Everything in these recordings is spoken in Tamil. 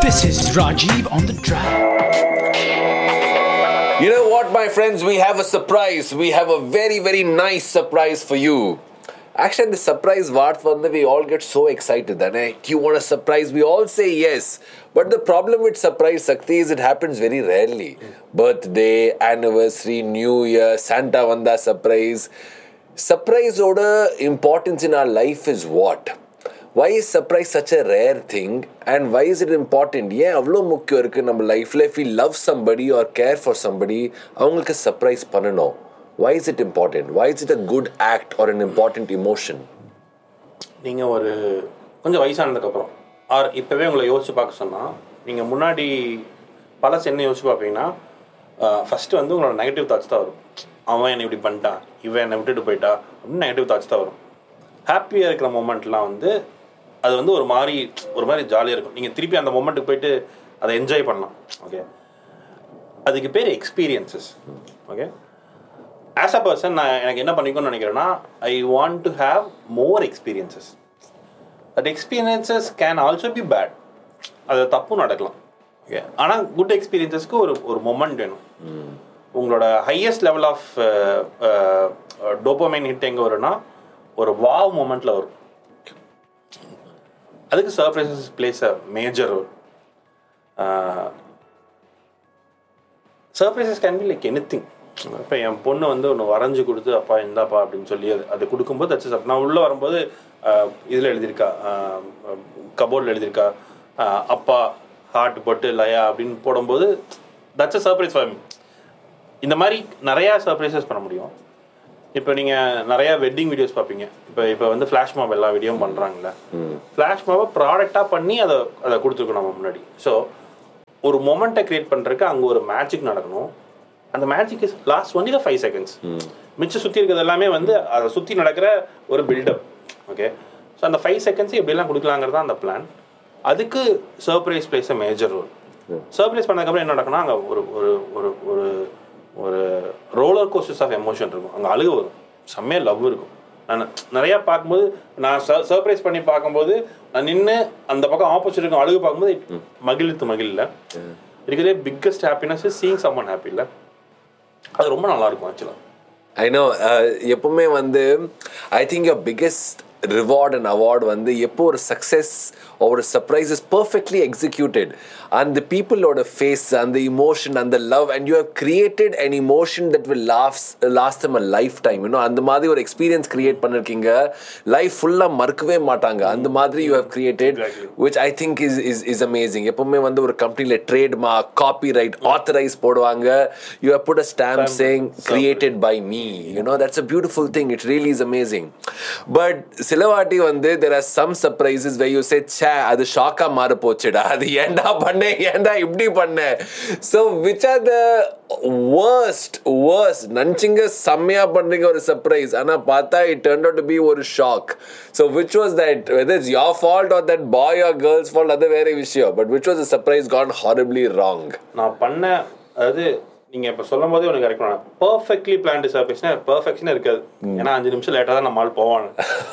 This is Rajiv on the track. You know what, my friends? We have a surprise. We have a very, very nice surprise for you. Actually, the surprise part when we all get so excited that hey, you want a surprise, we all say yes. But the problem with surprise Sakti is it happens very rarely. Birthday, anniversary, New Year, Santa Vanda surprise. Surprise order importance in our life is what? why is surprise such a rare thing and why is it important ஏன் அவ்வளோ முக்கியம் இருக்குது நம்ம லைஃப்பில் if we love somebody or care for somebody அவங்களுக்கு surprise பண்ணணும் why is it important why is it a good act or an important emotion நீங்கள் ஒரு கொஞ்சம் வயசானதுக்கப்புறம் ஆர் இப்போவே உங்களை யோசிச்சு பார்க்க சொன்னால் நீங்கள் முன்னாடி பழசு என்ன யோசிச்சு பார்ப்பீங்கன்னா ஃபஸ்ட்டு வந்து உங்களோட நெகட்டிவ் தாட்ஸ் தான் வரும் அவன் என்னை இப்படி பண்ணிட்டான் இவன் என்னை விட்டுட்டு போயிட்டா அப்படின்னு நெகட்டிவ் தாட்ஸ் தான் வரும் ஹாப்பியாக இருக்கிற மூமெண்ட்லாம் வந்து அது வந்து ஒரு மாதிரி ஒரு மாதிரி ஜாலியாக இருக்கும் நீங்கள் திருப்பி அந்த மூமெண்ட்டுக்கு போயிட்டு அதை என்ஜாய் பண்ணலாம் ஓகே அதுக்கு பேர் experiences okay as a person நான் எனக்கு என்ன பண்ணிக்கணும்னு நினைக்கிறேன்னா I want to have more experiences that experiences can also be bad அது தப்பும் நடக்கலாம் ஓகே ஆனால் குட் எக்ஸ்பீரியன்சஸ்க்கு ஒரு ஒரு மொமெண்ட் வேணும் உங்களோட highest level of dopamine hit எங்கே வரும்னா ஒரு வாவ் மூமெண்ட்டில் வரும் அதுக்கு surprises plays a major role surprises can be like anything இப்போ என் பொண்ணு வந்து ஒன்று வரைஞ்சி கொடுத்து அப்பா இந்தாப்பா அப்படின்னு சொல்லி அது அது கொடுக்கும்போது தச்சு சார் நான் உள்ளே வரும்போது இதில் எழுதியிருக்கா கபோர்டில் எழுதியிருக்கா ஆஹ் அப்பா ஹார்ட் போட்டு லயா அப்படின்னு போடும்போது that's a surprise for me இந்த மாதிரி நிறையா சர்ப்ரைசஸ் பண்ண முடியும் இப்போ நீங்கள் நிறையா வெட்டிங் வீடியோஸ் பார்ப்பீங்க இப்போ இப்போ வந்து ஃப்ளாஷ் மாப் எல்லா வீடியோவும் பண்ணுறாங்கல்ல ஃப்ளாஷ் மாப்பை ப்ராடக்டாக பண்ணி அதை அதை கொடுத்துருக்கோம் நம்ம முன்னாடி ஸோ ஒரு மொமெண்ட்டை க்ரியேட் பண்ணுறதுக்கு அங்கே ஒரு மேஜிக் நடக்கணும் அந்த magic is last only five seconds மிச்சம் சுற்றி இருக்கிறது எல்லாமே வந்து அதை சுற்றி நடக்கிற ஒரு பில்டப் ஓகே ஸோ அந்த ஃபைவ் செகண்ட்ஸ் எப்படிலாம் கொடுக்கலாங்கிறது தான் அந்த பிளான் அதுக்கு surprise plays a major role surprise பண்ணதுக்கப்புறம் என்ன நடக்கும்னா அங்கே ஒரு ஒரு ஒரு ஒரு ஒரு ரோலர் கோஸ்டர்ஸ் ஆஃப் எமோஷன் இருக்கும் அங்கே அழுக வரும் செம்மையாக லவ் இருக்கும் நான் நிறையா பார்க்கும்போது நான் சர்ப்ரைஸ் பண்ணி பார்க்கும்போது நான் நின்று அந்த பக்கம் ஆப்போசிட் இருக்கும் அழுகு பார்க்கும்போது மகிழ்த்து மகிழ்ல இருக்கிறதே biggest happiness seeing someone happy இல்லை அது ரொம்ப நல்லா இருக்கும் ஆக்சுவலாக ஐ நோ எப்பவுமே வந்து I think your biggest reward and award வந்து எப்போ ஒரு சக்ஸஸ் ஒரு சர்ப்ரைஸ் இஸ் பர்ஃபெக்ட்லி எக்ஸிக்யூட்டட் அந்த பீப்புளோட ஃபேஸ் அந்த இமோஷன் அந்த love and you have created an emotion that will last last them a lifetime இன்னும் அந்த மாதிரி ஒரு எக்ஸ்பீரியன்ஸ் கிரியேட் பண்ணிருக்கீங்க லைஃப் ஃபுல்லாக மறக்கவே மாட்டாங்க அந்த மாதிரி you have created which I think is is is amazing எப்பவுமே வந்து ஒரு கம்பெனியில் trademark copyright authorise போடுவாங்க you have put a stamp saying created by me you know that's a beautiful thing it really is amazing but சில வாட்டி வந்து there are some surprises way you say say அது ஷாக்கா மாற போச்சுடா அது ஏன்டா பண்ணேன் ஏன்டா இப்படி பண்ணேன் so which are the worst worst நினச்சிங்க செம்மையா பண்றீங்க ஒரு சர்ப்ரைஸ் ஆனா பார்த்தா it turn out to be ஒரு shock so which was that whether it's your fault or that boy or girls fault அது வேற விஷயம் but which was surprise gone horribly wrong நான் பண்ண அதாவது நீங்கள் இப்போ சொல்லும் போதே உனக்கு கரெக்ட் பண்ண பர்ஃபெக்ட்லி பிளான்டு சர்ஃபேஸ்னா பர்ஃபெக்ஷனே இருக்காது ஏன்னா அஞ்சு நிமிஷம் லேட்டாக தான் நம்ம ஆள் போவான்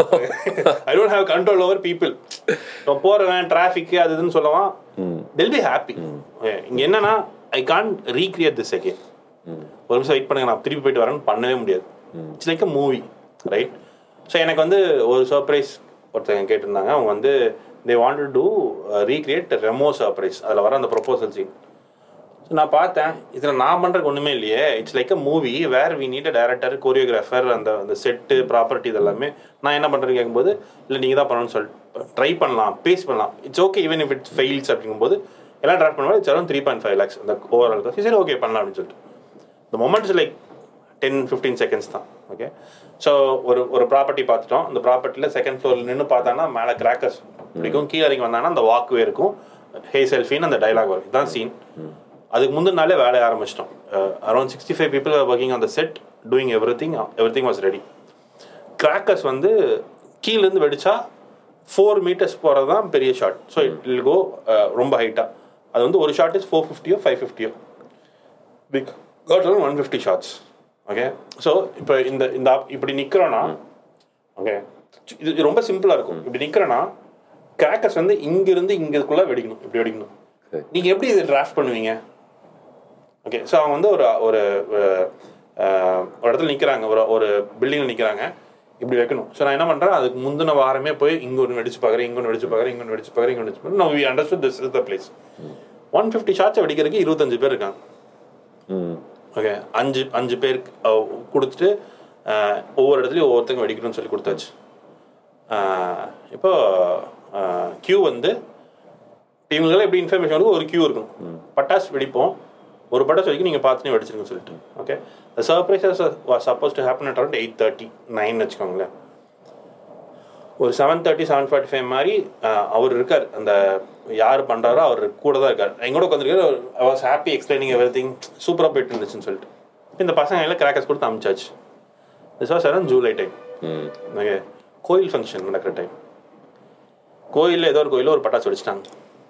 I don't have control over people இப்போ போகிறவன் டிராஃபிக் அது இதுன்னு சொல்லுவான் டெல் பி ஹாப்பி இங்கே என்னன்னா I can recreate this again ஒரு நிமிஷம் வெயிட் பண்ணுங்க நான் திருப்பி போயிட்டு வரேன்னு பண்ணவே முடியாது it's like a movie right so எனக்கு வந்து ஒரு சர்ப்ரைஸ் ஒருத்தங்க கேட்டிருந்தாங்க அவங்க வந்து they want to recreate Remo surprise அதில் வர அந்த ப்ரொபோசல் சீன் ஸோ நான் பார்த்தேன் இதில் நான் பண்ணுறதுக்கு ஒன்றுமே இல்லையே it's like a movie where we need director choreographer அந்த அந்த செட்டு ப்ராப்பர்ட்டி இதெல்லாமே நான் என்ன பண்ணுறேன்னு கேட்கும்போது இல்லை நீங்கள் தான் பண்ணணும்னு சொல்லிட்டு ட்ரை பண்ணலாம் பேஸ் பண்ணலாம் it's okay even if it's fails அப்படிங்கும்போது எல்லாம் ட்ராப் பண்ணும்போது it's around three point five lakhs அந்த ஓவரால் சரி ஓகே பண்ணலாம் அப்படின்னு சொல்லிட்டு இந்த moment is like ten fifteen seconds தான் ஓகே ஸோ ஒரு ஒரு ப்ராப்பர்ட்டி பார்த்துட்டோம் அந்த ப்ராப்பர்ட்டியில் செகண்ட் ஃப்ளோரில் நின்று பார்த்தாங்கன்னா மேலே கிராக்கர்ஸ் பிடிக்கும் கீழே இறங்கி வந்தாங்கன்னா அந்த வாக்குவே இருக்கும் ஹே செல்ஃபின்னு அந்த டைலாக் வரும் இதுதான் சீன் அதுக்கு முந்தின நாளே வேலையை ஆரம்பிச்சிட்டோம் around sixty five people working on the set doing everything everything was ready crackers வந்து கீழேருந்து வெடிச்சா ஃபோர் மீட்டர்ஸ் போகிறது தான் பெரிய shot so it will go ரொம்ப ஹைட்டாக அது வந்து ஒரு ஷாட் இஸ் ஃபோர் ஃபிஃப்டியோ ஃபைவ் ஃபிஃப்டியோ big cut one fifty shots okay so இப்போ இந்த இந்த op- இப்படி நிற்கிறோன்னா ஓகே இது இது ரொம்ப சிம்பிளாக இருக்கும் இப்படி நிற்கிறோன்னா கிராக்கர்ஸ் வந்து இங்கிருந்து இங்கக்குள்ளே வெடிக்கணும் இப்படி வெடிக்கணும் நீங்கள் எப்படி இது டிராஃப்ட் பண்ணுவீங்க ஓகே ஸோ அவங்க வந்து ஒரு ஒரு அஹ், ஒரு இடத்துல நிற்கிறாங்க ஒரு ஒரு பில்டிங்கில் நிற்கிறாங்க இப்படி வைக்கணும் ஸோ நான் என்ன பண்ணுறேன் அதுக்கு முந்தின வாரமே போய் இங்கே ஒன்று வெடிச்சு பார்க்குறேன் இங்கே ஒன்று வெடிச்சு பார்க்குறேன் இங்கே ஒன்று வெடிச்சு பார்க்குறேன் இங்கே வெடிச்சு பார்க்குறேன் நான் we understood this is the place one fifty ஷாட்ஸை வெடிக்கிறதுக்கு இருபத்தஞ்சு பேர் இருக்காங்க ம் ஓகே அஞ்சு அஞ்சு பேருக்கு அஹ், கொடுத்துட்டு அஹ், ஒவ்வொரு இடத்துலையும் ஒவ்வொருத்தங்க வெடிக்கணும்னு சொல்லி கொடுத்தாச்சு அஹ், இப்போ கியூ வந்து இவங்களுக்கெல்லாம் எப்படி இன்ஃபர்மேஷன் வருது ஒரு கியூ இருக்கணும் பட்டாசு வெடிப்போம் ஒரு பட்டாசு வரைக்கும் நீங்கள் பார்த்துனே வெடிச்சிருங்க சொல்லிட்டு okay the surprises was suppose to happen at around eight thirty nine வச்சுக்கோங்களேன் ஒரு seven thirty seven forty five மாதிரி அஹ், அவர் இருக்கார் அந்த யார் பண்ணுறாரோ அவர் கூட தான் இருக்கார் எங்கூட உட்காந்துருக்காரு I was happy explaining everything சூப்பராக போயிட்டு இருந்துச்சுன்னு சொல்லிட்டு இந்த பசங்க எல்லாம் கிராக்கர்ஸ் கொடுத்து அமிச்சாச்சு this was around July time hmm okay கோயில் ஃபங்க்ஷன் நடக்கிற டைம் கோயிலில் ஏதோ ஒரு கோயிலில் ஒரு பட்டாசு வெடிச்சிட்டாங்க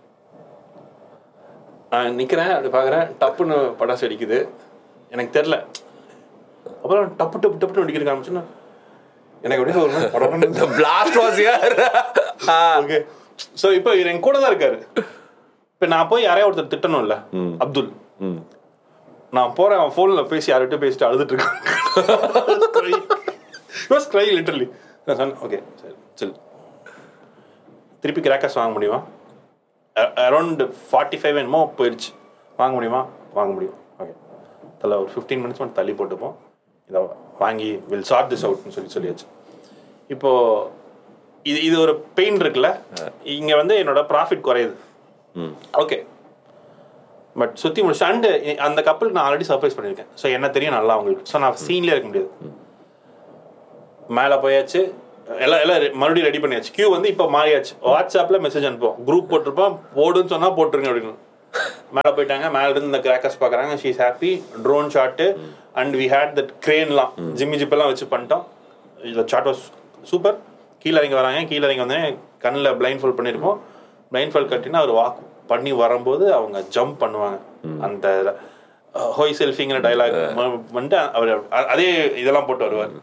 நான் நிற்கிறேன் அப்படி பார்க்குறேன் டப்புன்னு பட்டாசு வெடிக்குது எனக்கு தெரில அப்புறம் டப்பு டப்பு டப்புன்னு வெடிக்கிற ஆரம்பிச்சுன்னா எனக்கு அப்படியே ஒரு மாதிரி படபடன்னு The blast was here. Ah. Okay so இப்போ இவர் என் கூட தான் இருக்காரு இப்போ நான் போய் யாரையா ஒருத்தர் திட்டணும்ல அப்துல் ம். நான் போறேன் அவன் ஃபோனில் பேசி யார்கிட்ட பேசிட்டு அழுதுட்டு இருக்கான் க்ரை லிட்டர்லி நான் சொன்னேன் ஓகே சரி சரி திருப்பி கிராக்கர்ஸ் வாங்க முடியுமா அரௌண்ட் ஃபார்ட்டி ஃபைவ் என்னமோ போயிடுச்சு வாங்க முடியுமா வாங்க முடியும் ஓகே அதில் ஒரு ஃபிஃப்டீன் மினிட்ஸ் மட்டும் தள்ளி போட்டுப்போம் இதை வாங்கி வில் சார்ட் திஸ் அவுட்னு சொல்லி சொல்லியாச்சு இப்போ இது இது ஒரு பெயின் இருக்குல்ல இங்கே வந்து என்னோட ப்ராஃபிட் குறையுது ம். ஓகே பட் சுற்றி முடிச்சு அண்டு அந்த கப்பலுக்கு நான் ஆல்ரெடி சர்ப்ரைஸ் பண்ணியிருக்கேன் ஸோ என்ன தெரியும் நல்லா அவங்களுக்கு ஸோ நான் சீன்லேயே இருக்க முடியாது மேலே போயாச்சு எல்லாம் எல்லாம் re- மறுபடியும் ரெடி பண்ணியாச்சு கியூ வந்து இப்போ மாறியாச்சு வாட்ஸ்அப்பில் மெசேஜ் அனுப்புவோம் குரூப் போட்டிருப்போம் போடுன்னு சொன்னால் போட்டுருங்க அப்படின்னு மேலே போயிட்டாங்க மேலே இருந்து இந்த கிராக்கர்ஸ் பார்க்குறாங்க she's happy drone shot and we had that க்ரேன்லாம் ஜிம்மி ஜிப்பெல்லாம் வச்சு பண்ணிட்டோம் இந்த ஷாட் வாஸ் சூப்பர் கீழே இறங்கி வராங்க கீழே இறங்கி வந்தேன் கண்ணில் பிளைண்ட் ஃபோல்ட் பண்ணியிருப்போம் பிளைண்ட் ஃபோல்ட் கட்டினா அவர் வாக் பண்ணி வரும்போது அவங்க ஜம்ப் பண்ணுவாங்க அந்த ஹோய் செல்ஃபிங்கிற டைலாக் வந்துட்டு அவர் அ- அதே இதெல்லாம் போட்டு வருவார்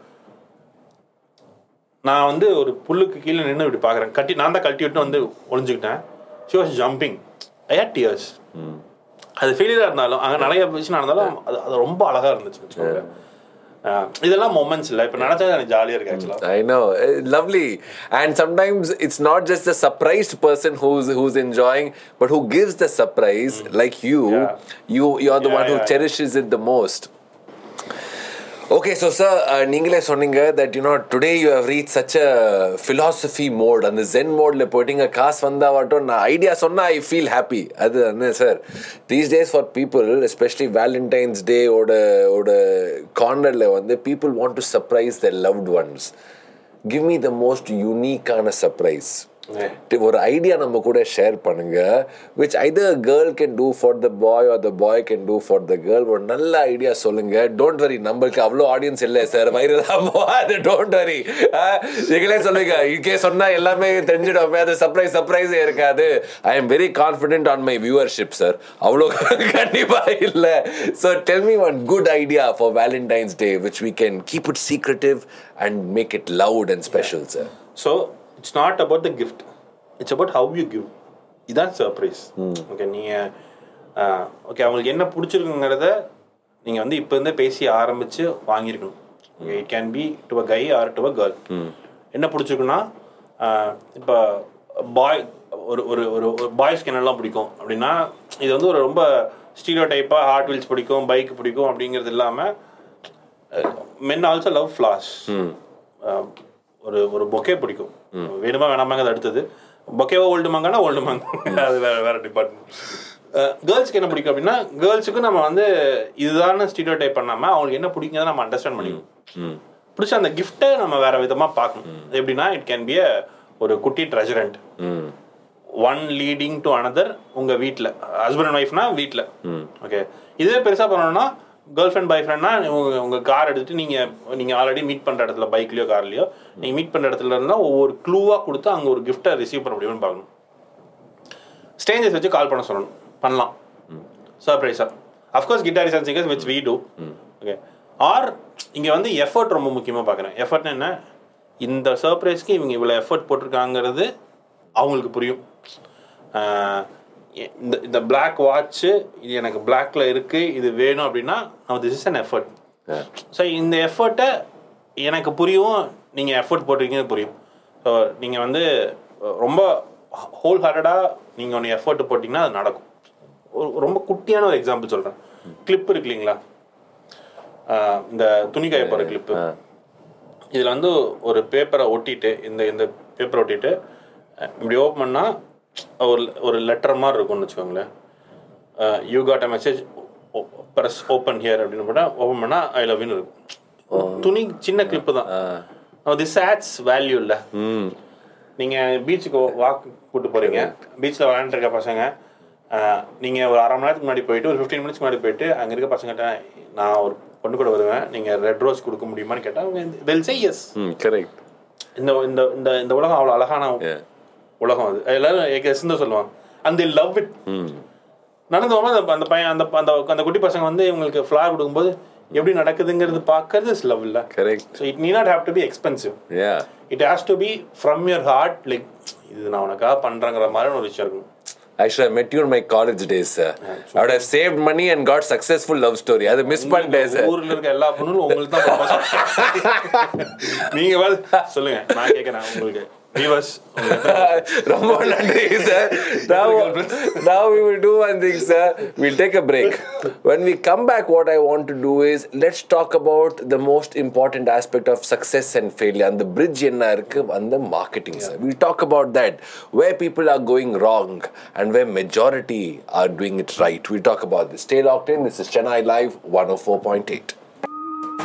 நான் வந்து ஒரு புல்லுக்கு கீழே நின்று இப்படி பார்க்குறேன் கட்டி நான் தான் கட்டி விட்டு வந்து ஒளிஞ்சுக்கிட்டேன் she was jumping I had tears அது ஃபெயிலியராக இருந்தாலும் அங்கே நிறைய விஷயம் நடந்தாலும் அது அது ரொம்ப அழகாக இருந்துச்சு வச்சுக்கோங்க அஹ் இதெல்லாம் மொமெண்ட்ஸ் இல்லை இப்போ நினச்சா எனக்கு ஜாலியாக இருக்கு ஆக்சுவலாக I know, Uh, lovely. And sometimes it's not just the surprised person who's who's enjoying, but who gives the surprise, like you. Yeah. You you're the Yeah, one who yeah, yeah. cherishes it the most. Okay, so sir, uh, நீங்களே சொன்னீங்க that you know today you have reached such a philosophy mode அந்த zen modeல போயிட்டீங்க காசு வந்தாவாட்டும் நான் ஐடியா சொன்னா ஐ ஃபீல் ஹாப்பி அது வந்து sir these days for people especially Valentine's day ஓட ஓட கார்னரில் வந்து people want to surprise the loved ones give me the most யூனிக்கான சர்ப்ரைஸ் ஒரு ஐடியா நம்ம கூட ஷேர் பண்ணுங்க which either girl can do for the boy or the boy can do for the girl ஒரு நல்ல ஐடியா சொல்லுங்க டோன்ட் வரி நம்மளுக்கு அவ்வளோ ஆடியன்ஸ் இல்லை சார் வயிறு அது டோன்ட் வரி நீங்களே சொல்லுங்க இங்கே சொன்னா எல்லாமே தெரிஞ்சிடும் அது சர்ப்ரைஸ் சர்ப்ரைஸே இருக்காது I am very confident on my viewership sir அவ்வளோ கண்டிப்பா இல்லை so tell me one good idea for Valentine's day which we can keep it secretive and make it loud and special sir so it's not about the gift it's about how you give இதான் சர்ப்ரைஸ் ஓகே நீங்கள் ஓகே அவங்களுக்கு என்ன பிடிச்சிருக்குங்கிறத நீங்கள் வந்து இப்போ இருந்தே பேசி ஆரம்பித்து வாங்கியிருக்கணும் okay it can be to a guy R to a girl என்ன பிடிச்சிருக்குன்னா இப்போ பாய் ஒரு ஒரு ஒரு பாய்ஸ்க்கு என்னெல்லாம் பிடிக்கும் அப்படின்னா இது வந்து ஒரு ரொம்ப ஸ்டீரியோ டைப்பாக ஹார்ட் வீல்ஸ் பிடிக்கும் பைக் பிடிக்கும் அப்படிங்கிறது இல்லாமல் மென் ஆல்சோ லவ் ஃப்ளாஸ் ஒரு ஒரு பொக்கே பிடிக்கும் வேணுமா வேணாமாங்கிறது அடுத்தது பொக்கேவா ஓல்டு மாங்கானா ஓல்டு மாங்க அது வேற வேற டிபார்ட்மெண்ட் கேர்ள்ஸ்க்கு என்ன பிடிக்கும் அப்படின்னா கேர்ள்ஸுக்கு நம்ம வந்து இதுதான ஸ்டீரியோ டைப் பண்ணாமல் அவங்களுக்கு என்ன பிடிக்குங்கிறத நம்ம அண்டர்ஸ்டாண்ட் பண்ணிக்கணும் பிடிச்ச அந்த கிஃப்ட்டை நம்ம வேற விதமாக பார்க்கணும் எப்படின்னா இட் கேன் பி ஒரு குட்டி treasure hunt one leading to another உங்க வீட்டில் ஹஸ்பண்ட் அண்ட் ஒய்ஃப்னா வீட்டில் ஓகே இதுவே பெருசாக பண்ணணும்னா கேர்ள் ஃப்ரெண்ட் பாய் ஃப்ரெண்ட்னா உங்க உங்க கார் எடுத்துட்டு நீங்க நீங்க ஆல்ரெடி மீட் பண்ற இடத்துல பைக்லயோ கார்லயோ நீங்க மீட் பண்ற இடத்துல இருந்தா ஒவ்வொரு க்ளூவா கொடுத்து அங்க ஒரு கிஃப்ட்டை ரிசீவ் பண்ண முடியும்னு பார்க்கணும் ஸ்டேஞ்சஸ் வச்சு கால் பண்ண சொல்லணும் பண்ணலாம் சர்ப்ரைஸா of course guitarists and singers which we do okay or இங்கே வந்து எஃபர்ட் ரொம்ப முக்கியமாக பார்க்குறேன் எஃபர்ட்னா என்ன இந்த சர்ப்ரைஸ்க்கு இவங்க இவ்வளோ எஃபர்ட் போட்டிருக்காங்கிறது அவங்களுக்கு புரியும் ஆஹ் எ- இந்த இந்த பிளாக் வாட்ச்சு இது எனக்கு பிளாக்ல இருக்கு இது வேணும் அப்படின்னா this is an effort so இந்த எஃபர்ட்டை எனக்கு புரியும் நீங்கள் எஃபர்ட் போட்டிருக்கீங்கன்னு புரியும் ஸோ நீங்கள் வந்து அஹ், ரொம்ப ஹோல் ஹார்ட்டடாக நீங்கள் ஒன்று எஃபர்ட் போட்டிங்கன்னா அது நடக்கும் ஒரு ரொம்ப குட்டியான ஒரு எக்ஸாம்பிள் சொல்கிறேன் கிளிப் இருக்கு இல்லைங்களா அஹ், இந்த துணி காய போகிற கிளிப்பு இதில் வந்து ஒரு பேப்பரை ஒட்டிட்டு இந்த இந்த பேப்பரை ஒட்டிட்டு அஹ், இப்படி ஓப்பன் பண்ணால் ஒரு ஒரு லெட்டர் மாதிரி இருக்கும்னு வச்சுக்கோங்களேன் you got a message press open here அப்படின்னு போட்டால் ஓப்பன் பண்ணால் ஐ லவ்னு இருக்கும் துணி சின்ன கிளிப்பு தான் திஸ் ஆட்ஸ் வேல்யூ இல்லை ம் நீங்கள் பீச்சுக்கு வாக் கூட்டு போகிறீங்க பீச்சில் விளையாண்டுருக்க பசங்க அஹ், நீங்கள் ஒரு அரை மணி நேரத்துக்கு முன்னாடி போயிட்டு ஒரு ஃபிஃப்டீன் மினிட்ஸ் முன்னாடி போயிட்டு அங்கே இருக்க பசங்கிட்ட நான் ஒரு பொண்ணு கூட வருவேன் நீங்கள் ரெட் ரோஸ் கொடுக்க முடியுமான்னு கேட்டால் அவங்க well say yes hmm correct இந்த இந்த இந்த இந்த உலகம் அவ்வளோ அழகான உலகம் அது எல்லாரும் எஸ் தான் சொல்லுவாங்க அந்த லவ் இட் ம் நடந்து போகும்போது அந்த அந்த பையன் அந்த அந்த அந்த குட்டி பசங்க வந்து இவங்களுக்கு ஃப்ளார் கொடுக்கும்போது எப்படி நடக்குதுங்கிறது பார்க்கறது இஸ் லவ் இல்லை correct so it need not have to be expensive yeah it has to be from your heart like இது நான் உனக்காக பண்ணுறேங்கிற மாதிரி ஒரு விஷயம் இருக்கும் Actually, I met you in my college days, sir. I would have saved money and got successful love story. அது மிஸ் பண்ணிட்டேன் சார் ஊர்ல இருக்க எல்லா பொண்ணுங்களும் உங்களுக்கு தான் proposal. நீங்க வந்து சொல்லுங்க நான் கேட்கறேன் உங்களுக்கு வியூவர்ஸ் ரொம்ப நன்றி sir now now we will do one thing sir we'll take a break when we come back what i want to do is let's talk about the most important aspect of success and failure and the bridge என்ன இருக்கு அந்த marketing sir we'll talk about that where people are going wrong and where majority are doing it right we'll talk about this stay locked in this is chennai live 104.8